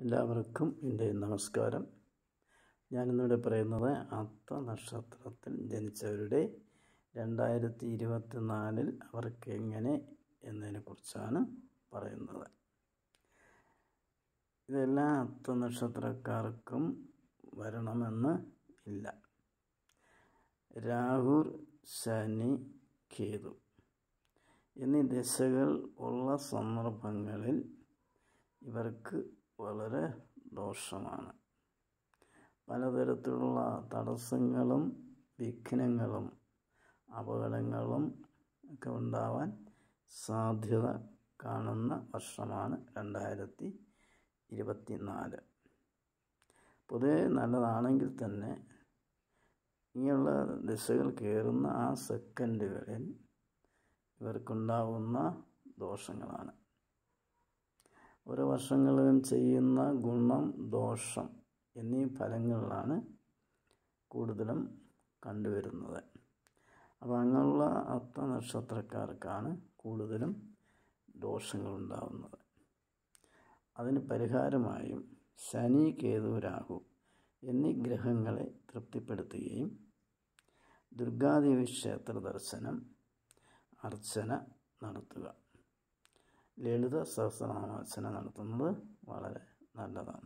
എല്ലാവർക്കും എൻ്റെ നമസ്കാരം ഞാനിന്നിവിടെ പറയുന്നത് അത്ത നക്ഷത്രത്തിൽ ജനിച്ചവരുടെ രണ്ടായിരത്തി ഇരുപത്തി നാലിൽ അവർക്ക് എങ്ങനെ എന്നതിനെക്കുറിച്ചാണ് പറയുന്നത് ഇതെല്ലാ അത്ത നക്ഷത്രക്കാർക്കും വരണമെന്ന് ഇല്ല രാഹുർ ശനി കേതു എന്നീ ദശകൾ ഉള്ള സന്ദർഭങ്ങളിൽ ഇവർക്ക് വളരെ ദോഷമാണ് പലതരത്തിലുള്ള തടസ്സങ്ങളും വിഘ്നങ്ങളും അപകടങ്ങളും ഒക്കെ ഉണ്ടാവാൻ സാധ്യത കാണുന്ന വർഷമാണ് രണ്ടായിരത്തി ഇരുപത്തി നാല് പൊതുവെ നല്ലതാണെങ്കിൽ തന്നെ ഇങ്ങനെയുള്ള ദശകൾ കയറുന്ന ആ സെക്കൻഡുകളിൽ ഇവർക്കുണ്ടാവുന്ന ദോഷങ്ങളാണ് ഓരോ വർഷങ്ങളിലും ചെയ്യുന്ന ഗുണം ദോഷം എന്നീ ഫലങ്ങളിലാണ് കൂടുതലും കണ്ടുവരുന്നത് അപ്പോൾ അങ്ങനെയുള്ള അത്ത നക്ഷത്രക്കാർക്കാണ് കൂടുതലും ദോഷങ്ങളുണ്ടാവുന്നത് അതിന് പരിഹാരമായും ശനി കേതു രാഹു എന്നീ ഗ്രഹങ്ങളെ തൃപ്തിപ്പെടുത്തുകയും ദുർഗാദേവി ക്ഷേത്ര ദർശനം അർച്ചന നടത്തുക ലളിത സഹസ്രനാമാർച്ചന നടത്തുന്നത് വളരെ നല്ലതാണ്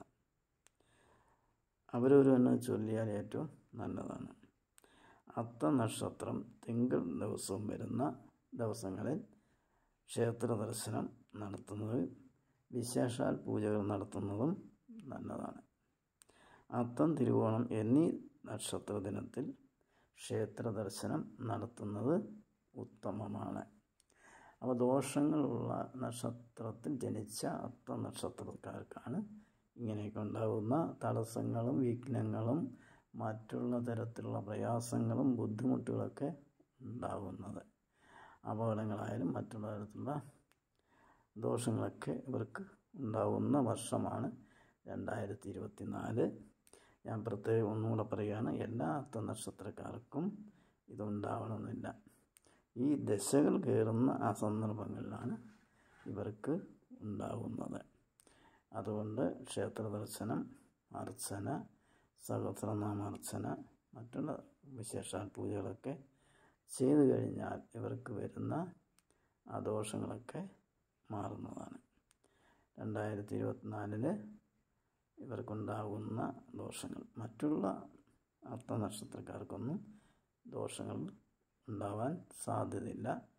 അവരൊരു തന്നെ ചൊല്ലിയാൽ ഏറ്റവും നല്ലതാണ് അത്ത നക്ഷത്രം തിങ്കൾ ദിവസവും വരുന്ന ദിവസങ്ങളിൽ ക്ഷേത്ര ദർശനം നടത്തുന്നത് വിശേഷാൽ പൂജകൾ നടത്തുന്നതും നല്ലതാണ് അത്തം തിരുവോണം എന്നീ നക്ഷത്ര ദിനത്തിൽ ക്ഷേത്ര ദർശനം നടത്തുന്നത് ഉത്തമമാണ് അപ്പോൾ ദോഷങ്ങളുള്ള നക്ഷത്രത്തിൽ ജനിച്ച അത്ത നക്ഷത്രക്കാർക്കാണ് ഇങ്ങനെയൊക്കെ ഉണ്ടാകുന്ന തടസ്സങ്ങളും വിഘ്നങ്ങളും മറ്റുള്ള തരത്തിലുള്ള പ്രയാസങ്ങളും ബുദ്ധിമുട്ടുകളൊക്കെ ഉണ്ടാകുന്നത് അപകടങ്ങളായാലും മറ്റുള്ള തരത്തിലുള്ള ദോഷങ്ങളൊക്കെ ഇവർക്ക് ഉണ്ടാകുന്ന വർഷമാണ് രണ്ടായിരത്തി ഇരുപത്തി നാല് ഞാൻ പ്രത്യേകം ഒന്നുകൂടെ പറയുകയാണ് എല്ലാ അത്ത നക്ഷത്രക്കാർക്കും ഇതുണ്ടാവണമെന്നില്ല ഈ ദശകൾ കയറുന്ന ആ സന്ദർഭങ്ങളിലാണ് ഇവർക്ക് ഉണ്ടാകുന്നത് അതുകൊണ്ട് ക്ഷേത്ര ദർശനം അർച്ചന സഹസ്രനാമാർച്ചന മറ്റുള്ള വിശേഷാൽ പൂജകളൊക്കെ ചെയ്തു കഴിഞ്ഞാൽ ഇവർക്ക് വരുന്ന ആ ദോഷങ്ങളൊക്കെ മാറുന്നതാണ് രണ്ടായിരത്തി ഇരുപത്തിനാലില് ഇവർക്കുണ്ടാകുന്ന ദോഷങ്ങൾ മറ്റുള്ള അർത്ഥ നക്ഷത്രക്കാർക്കൊന്നും ദോഷങ്ങൾ ഉണ്ടാവാൻ സാധ്യതയില്ല